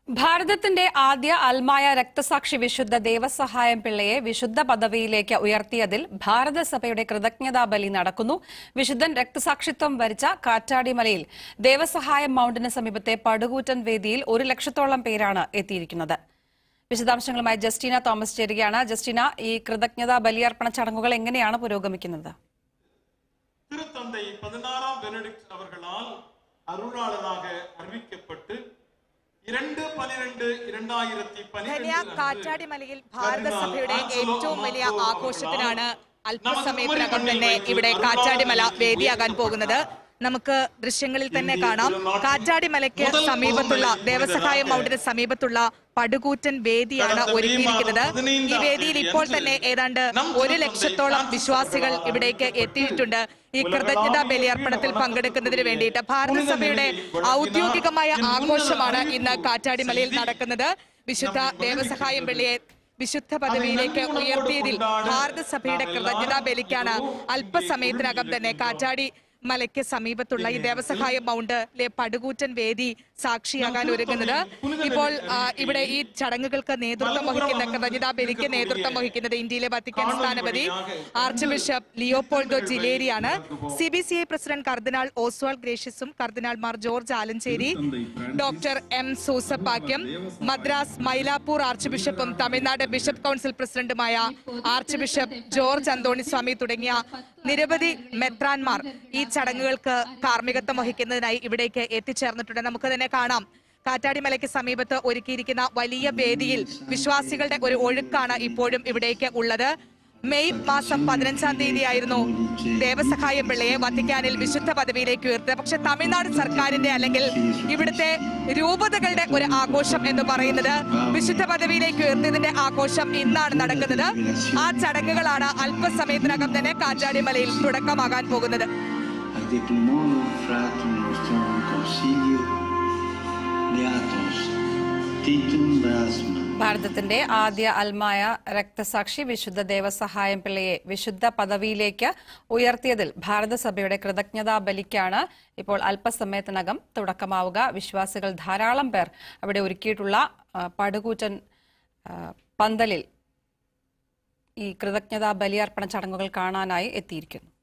ഭാരതത്തിന്റെ ആദ്യ അൽമായ രക്തസാക്ഷി വിശുദ്ധ ദേവസഹായം പിള്ളയെ വിശുദ്ധ പദവിയിലേക്ക് ഉയർത്തിയതിൽ ഭാരതസഭയുടെ കൃതജ്ഞതാ ബലി നടക്കുന്നു വിശുദ്ധൻ രക്തസാക്ഷിത്വം വരിച്ച കാറ്റാടിമലയിൽ ദേവസഹായം മൌണ്ടിന് സമീപത്തെ പടുകൂറ്റൻ വേദിയിൽ ഒരു ലക്ഷത്തോളം പേരാണ് എത്തിയിരിക്കുന്നത് വിശദാംശങ്ങളുമായി ജസ്റ്റിന തോമസ് ചേരുകയാണ് ജസ്റ്റിന ഈ കൃതജ്ഞതാ ബലിയർപ്പണ ചടങ്ങുകൾ എങ്ങനെയാണ് പുരോഗമിക്കുന്നത് திருத்தந்தை பதினாறாம் பெனடிக்ட் அவர்களால் அருளாளராக அறிவிக்கப்பட்டு இரண்டு பனிரெண்டு இரண்டாயிரத்தி ധന്യ കാറ്റാടിമലയിൽ ഭാരതസഭയുടെ ഏറ്റവും വലിയ ആഘോഷത്തിനാണ് അല്പസമയത്തിനകം തന്നെ ഇവിടെ കാറ്റാടിമല വേദിയാകാൻ പോകുന്നത് നമുക്ക് ദൃശ്യങ്ങളിൽ തന്നെ കാണാം കാറ്റാടിമലയ്ക്ക് സമീപത്തുള്ള ദേവസഹായം മൗണ്ടിന് സമീപത്തുള്ള പടുകൂറ്റൻ വേദിയാണ് ഒരുക്കിയിരിക്കുന്നത് ഈ വേദിയിൽ ഇപ്പോൾ തന്നെ ഏതാണ്ട് ഒരു ലക്ഷത്തോളം വിശ്വാസികൾ ഇവിടേക്ക് എത്തിയിട്ടുണ്ട് ഈ കൃതജ്ഞതാ ബലിയർപ്പണത്തിൽ പങ്കെടുക്കുന്നതിന് വേണ്ടിയിട്ട് ഭാരതസഭയുടെ ഔദ്യോഗികമായ ആഘോഷമാണ് ഇന്ന് കാറ്റാടിമലയിൽ നടക്കുന്നത് വിശുദ്ധ ദേവസഹായം വെള്ളിയെ വിശുദ്ധ പദവിയിലേക്ക് ഉയർത്തിയതിൽ ഭാരതസഭയുടെ കൃതജ്ഞതാ ബലിക്കാണ് അല്പസമയത്തിനകം തന്നെ കാറ്റാടി മലയ്ക്ക് സമീപത്തുള്ള ഈ ദേവസഹായ മൗണ്ടിലെ പടുകൂറ്റൻ വേദി സാക്ഷിയാകാൻ ഒരുങ്ങുന്നത് ഇപ്പോൾ ആ, ഇവിടെ ഈ ചടങ്ങുകൾക്ക് നേതൃത്വം വഹിക്കുന്ന കൃതജ്ഞതാ ബലിക്ക് നേതൃത്വം വഹിക്കുന്നത് ഇന്ത്യയിലെ വത്തിക്കാൻ സ്ഥാനപതി ആർച്ച് ബിഷപ്പ് ലിയോപോൾഡോ ജിലേരിയാണ് C B C I president കർദിനാൾ ഓസ്വാൾ ഗ്രേഷ്യസും കർദിനാൾമാർ George Alencherry doctor M Soosapakiam Madras Mylapore ആർച്ച് ബിഷപ്പും തമിഴ്നാട് ബിഷപ്പ് കൗൺസിൽ പ്രസിഡന്റുമായ ആർച്ച് ബിഷപ്പ് ജോർജ് അന്തോണിസ്വാമി തുടങ്ങിയ നിരവധി മെത്രാൻമാർ ഈ ചടങ്ങുകൾക്ക് കാർമ്മികത്വം വഹിക്കുന്നതിനായി ഇവിടേക്ക് എത്തിച്ചേർന്നിട്ടുണ്ട് നമുക്ക് തന്നെ കാണാം കാറ്റാടിമലയ്ക്ക് സമീപത്ത് ഒരുക്കിയിരിക്കുന്ന വലിയ വേദിയിൽ വിശ്വാസികളുടെ ഒരു ഒഴുക്കാണ് ഇപ്പോഴും ഇവിടേക്ക് ഉള്ളത് മെയ് മാസം പതിനഞ്ചാം തീയതിയായിരുന്നു ദേവസഹായം പിള്ളയെ വത്തിക്കാനിൽ വിശുദ്ധ പദവിയിലേക്ക് ഉയർത്തിയത് പക്ഷെ തമിഴ്നാട് സർക്കാരിന്റെ അല്ലെങ്കിൽ ഇവിടുത്തെ രൂപതകളുടെ ഒരു ആഘോഷം എന്ന് പറയുന്നത് വിശുദ്ധ പദവിയിലേക്ക് ഉയർത്തിയതിന്റെ ആഘോഷം ഇന്നാണ് നടക്കുന്നത് ആ ചടങ്ങുകളാണ് അല്പസമയത്തിനകം തന്നെ കാറ്റാടിമലയിൽ തുടക്കമാകാൻ പോകുന്നത് Ad declamoro fratum nostrum concilio beatos Titum Brasma ഭാരതത്തിന്റെ ആദ്യ അൽമായ രക്തസാക്ഷി വിശുദ്ധ ദേവസഹായം പിള്ളയെ വിശുദ്ധ പദവിയിലേക്ക് ഉയർത്തിയതിൽ ഭാരതസഭയുടെ കൃതജ്ഞതാ ബലിക്കാണ് ഇപ്പോൾ അല്പസമയത്തിനകം തുടക്കമാവുക വിശ്വാസികൾ ധാരാളം പേർ അവിടെ ഒരുക്കിയിട്ടുള്ള ആ, പടുകൂറ്റൻ ആ, പന്തലിൽ ഈ കൃതജ്ഞതാ ബലിയർപ്പണ ചടങ്ങുകൾ കാണാനായി എത്തിയിരിക്കുന്നു